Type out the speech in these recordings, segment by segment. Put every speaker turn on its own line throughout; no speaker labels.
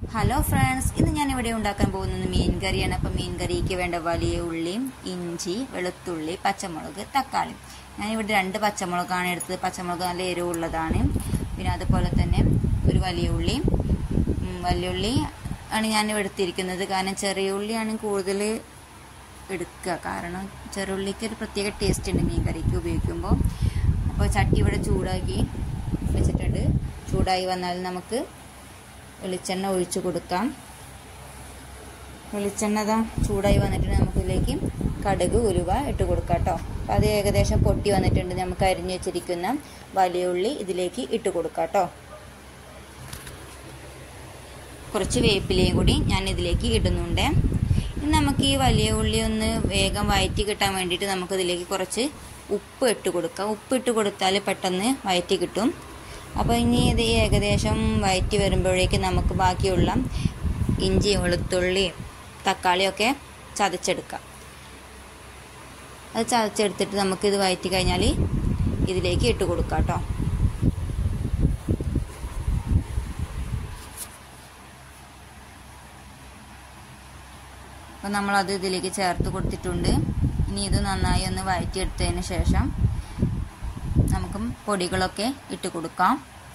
Hello friends ഇന്ന് ഞാൻ ഇവിടെ ഉണ്ടാക്കാൻ പോകുന്നത് മീൻ കറിയാണ് അപ്പം മീൻ കറിക്ക് വേണ്ട വലിയ ഉള്ളിയും ഇഞ്ചി വെളുത്തുള്ളി പച്ചമുളക് തക്കാളി ഞാനിവിടെ രണ്ട് പച്ചമുളകാണ് എടുത്തത് പച്ചമുളക് നല്ല എരിവുള്ളതാണ് പിന്നെ അതുപോലെ തന്നെ ഒരു വലിയ ഉള്ളി ഉം, വലിയ ഉള്ളി ആണ് ഞാൻ എടുത്തിരിക്കുന്നത് കാരണം ചെറിയ ഉള്ളിയാണ് കൂടുതൽ എടുക്കുക കാരണം ചെറുള്ളിക്ക് ഒരു പ്രത്യേക ടേസ്റ്റ് ഉണ്ട് മീൻ കറിക്ക് ഉപയോഗിക്കുമ്പോൾ അപ്പോൾ ചട്ടി ഇവിടെ ചൂടാക്കി വെച്ചിട്ടുണ്ട് ചൂടായി വന്നാൽ നമുക്ക് വെളിച്ചെണ്ണ ഒഴിച്ചു കൊടുക്കാം വെളിച്ചെണ്ണ ദാ ചൂടായി വന്നിട്ടുണ്ട് നമുക്കിതിലേക്ക് കടുക് ഉലുവ ഇട്ട് കൊടുക്കാം കേട്ടോ അപ്പം അത് ഏകദേശം പൊട്ടി വന്നിട്ടുണ്ട് നമുക്ക് അരിഞ്ഞു വെച്ചിരിക്കുന്ന വലിയ ഉള്ളി ഇതിലേക്ക് ഇട്ട് കൊടുക്കാം കേട്ടോ കുറച്ച് വേപ്പിലയും കൂടി ഞാൻ ഇതിലേക്ക് ഇടുന്നുണ്ട് ഇനി നമുക്ക് ഈ വലിയ ഉള്ളി ഒന്ന് വേഗം വയറ്റി കിട്ടാൻ വേണ്ടിയിട്ട് നമുക്ക് ഇതിലേക്ക് കുറച്ച് ഉപ്പ് ഇട്ട് കൊടുക്കാം ഉപ്പ് ഇട്ട് കൊടുത്താൽ പെട്ടെന്ന് വയറ്റി കിട്ടും അപ്പോൾ ഇനി ഇത് ഏകദേശം വയറ്റി വരുമ്പോഴേക്കും നമുക്ക് ബാക്കിയുള്ള ഇഞ്ചി വെളുത്തുള്ളി തക്കാളിയൊക്കെ ചതച്ചെടുക്കാം അത് ചതച്ചെടുത്തിട്ട് നമുക്കിത് വയറ്റി കഴിഞ്ഞാൽ ഇതിലേക്ക് ഇട്ട് കൊടുക്കാം കേട്ടോ അപ്പം നമ്മളത് ഇതിലേക്ക് ചേർത്ത് കൊടുത്തിട്ടുണ്ട് ഇനി ഇത് നന്നായി ഒന്ന് വഴറ്റിയെടുത്തതിന് ശേഷം നമുക്ക് പൊടികളൊക്കെ ഇട്ട് കൊടുക്കാം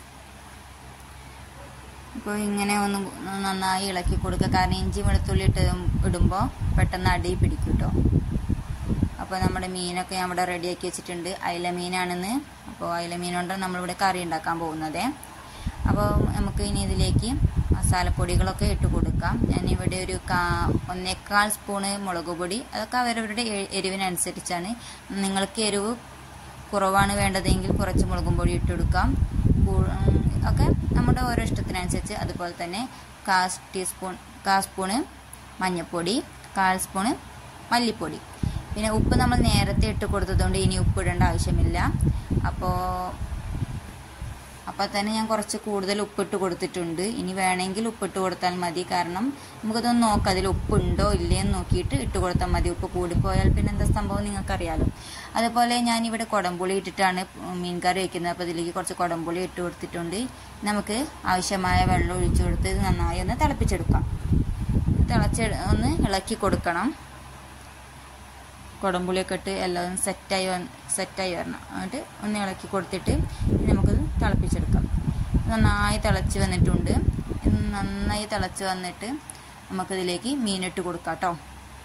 അപ്പോൾ ഇങ്ങനെ ഒന്ന് നന്നായി ഇളക്കി കൊടുക്കുക കാരണം ഇഞ്ചി വെളുത്തുള്ളി ഇട്ട് ഇടുമ്പോൾ പെട്ടെന്ന് അടി പിടിക്കും കേട്ടോ അപ്പോൾ നമ്മുടെ മീനൊക്കെ ഞാൻ ഇവിടെ റെഡിയാക്കി വെച്ചിട്ടുണ്ട് അയില മീനാണെന്ന് അപ്പോൾ അയില മീൻ കൊണ്ട് നമ്മളിവിടെ കറി ഉണ്ടാക്കാൻ പോകുന്നത് അപ്പോൾ നമുക്ക് ഇനി ഇതിലേക്ക് മസാലപ്പൊടികളൊക്കെ ഇട്ട് കൊടുക്കാം ഞാനിവിടെ ഒരു കാ ഒന്നേക്കാൽ സ്പൂണ് മുളക് പൊടി അതൊക്കെ അവരവരുടെ എ- എരിവിനനുസരിച്ചാണ് നിങ്ങൾക്ക് എരിവ് കുറവാണ് വേണ്ടതെങ്കിൽ കുറച്ച് മുളകും പൊടി ഇട്ട് കൊടുക്കാം കൂ- ഉം, ഒക്കെ നമ്മുടെ ഓരോ ഇഷ്ടത്തിനനുസരിച്ച് അതുപോലെ തന്നെ കാൽ ടീസ്പൂൺ കാൽ സ്പൂണ് മഞ്ഞൾപ്പൊടി കാൽ സ്പൂണ് മല്ലിപ്പൊടി പിന്നെ ഉപ്പ് നമ്മൾ നേരത്തെ ഇട്ട് കൊടുത്തതുകൊണ്ട് ഇനി ഉപ്പ് ഇടേണ്ട ആവശ്യമില്ല അപ്പോൾ അപ്പോൾ തന്നെ ഞാൻ കുറച്ച് കൂടുതൽ ഉപ്പിട്ട് കൊടുത്തിട്ടുണ്ട് ഇനി വേണമെങ്കിൽ ഉപ്പിട്ട് കൊടുത്താൽ മതി കാരണം നമുക്കതൊന്ന് നോക്കാം അതിൽ ഉപ്പുണ്ടോ ഇല്ലയെന്ന് നോക്കിയിട്ട് ഇട്ട് കൊടുത്താൽ മതി ഉപ്പ് കൂടിപ്പോയാൽ പിന്നെ എന്താ സംഭവം നിങ്ങൾക്കറിയാലോ അതുപോലെ ഞാനിവിടെ കുടംപുളി ഇട്ടിട്ടാണ് മീൻ കറി വയ്ക്കുന്നത് അപ്പോൾ ഇതിലേക്ക് കുറച്ച് കുടംപുളി ഇട്ട് കൊടുത്തിട്ടുണ്ട് നമുക്ക് ആവശ്യമായ വെള്ളം ഒഴിച്ചു കൊടുത്ത് ഇത് നന്നായി ഒന്ന് തിളപ്പിച്ചെടുക്കാം തിളച്ച് ഒന്ന് ഇളക്കി കൊടുക്കണം കുടംപുളിയൊക്കെ ഇട്ട് എല്ലാം സെറ്റായി വന്ന് സെറ്റായി വരണം എന്നിട്ട് ഒന്ന് ഇളക്കി കൊടുത്തിട്ട് ഇനി നമുക്കത് തിളപ്പിച്ചെടുക്കാം നന്നായി തിളച്ച് വന്നിട്ടുണ്ട് ഇത് നന്നായി തിളച്ച് വന്നിട്ട് നമുക്കിതിലേക്ക് മീനിട്ട് കൊടുക്കാം കേട്ടോ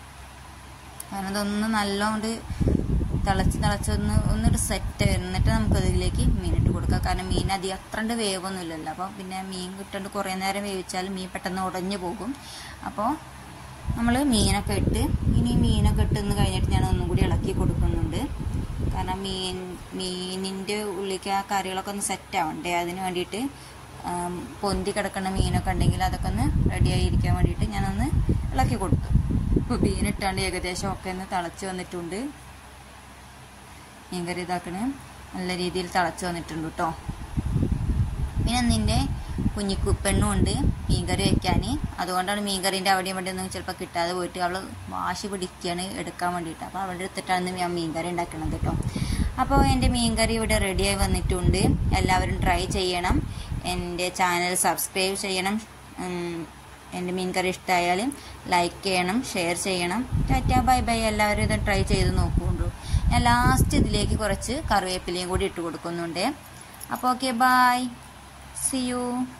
കാരണം ഇതൊന്ന് നല്ലോണ്ട് തിളച്ച് തിളച്ച് ഒന്ന് ഒന്നിട്ട് സെറ്റ് എന്നിട്ട് നമുക്കതിലേക്ക് മീനിട്ട് കൊടുക്കാം കാരണം മീൻ അധികം അത്രണ്ട് വേവൊന്നും ഇല്ലല്ലോ അപ്പോൾ പിന്നെ മീൻ കിട്ടേണ്ട കുറേ നേരം വേവിച്ചാൽ മീൻ പെട്ടെന്ന് ഉടഞ്ഞു പോകും അപ്പോൾ നമ്മൾ മീനൊക്കെ ഇട്ട് ഇനി മീനൊക്കെ ഇട്ടെന്ന് കഴിഞ്ഞിട്ട് ഞാൻ ഒന്നും കൂടി ഇളക്കി കൊടുക്കുന്നുണ്ട് കാരണം മീൻ മീനിൻ്റെ ഉള്ളിലേക്ക് ആ കറികളൊക്കെ ഒന്ന് സെറ്റ് ആവണ്ടേ അതിന് വേണ്ടിയിട്ട് ആം, പൊന്തി കിടക്കുന്ന മീനൊക്കെ ഉണ്ടെങ്കിൽ അതൊക്കെ ഒന്ന് റെഡിയായി ഇരിക്കാൻ വേണ്ടിയിട്ട് ഞാനൊന്ന് ഇളക്കി കൊടുത്തു ഇപ്പോൾ മീനിട്ടാണ്ട് ഏകദേശം ഒക്കെ ഒന്ന് തിളച്ച് വന്നിട്ടുണ്ട് മീൻകറി ഇതാക്കണേ നല്ല രീതിയിൽ തിളച്ച് വന്നിട്ടുണ്ട് കേട്ടോ പിന്നെ നിന്റെ കുഞ്ഞിക്കു പെണ്ണുണ്ട് മീൻകറി വെക്കാൻ അതുകൊണ്ടാണ് മീൻകറീൻ്റെ അവിടെയും ഇവിടെ ഒന്നും ചിലപ്പോൾ കിട്ടാതെ പോയിട്ട് അവൾ വാശി പിടിക്കുകയാണ് എടുക്കാൻ വേണ്ടിയിട്ട് അപ്പോൾ അവളുടെ എടുത്തിട്ടാണ് ഞാൻ മീൻകറി ഉണ്ടാക്കുന്നത് കേട്ടോ അപ്പോൾ എൻ്റെ മീൻകറി ഇവിടെ റെഡിയായി വന്നിട്ടുണ്ട് എല്ലാവരും ട്രൈ ചെയ്യണം എൻ്റെ ചാനൽ സബ്സ്ക്രൈബ് ചെയ്യണം ഉം, എൻ്റെ മീൻകറി ഇഷ്ടമായാൽ ലൈക്ക് ചെയ്യണം ഷെയർ ചെയ്യണം ടാറ്റ ബൈ ബൈ എല്ലാവരും ഇത് ട്രൈ ചെയ്ത് നോക്കുകൊണ്ടു ഞാൻ ലാസ്റ്റ് ഇതിലേക്ക് കുറച്ച് കറിവേപ്പിലയും കൂടി ഇട്ട് കൊടുക്കുന്നുണ്ട് അപ്പോൾ ഓക്കെ ബൈ See you.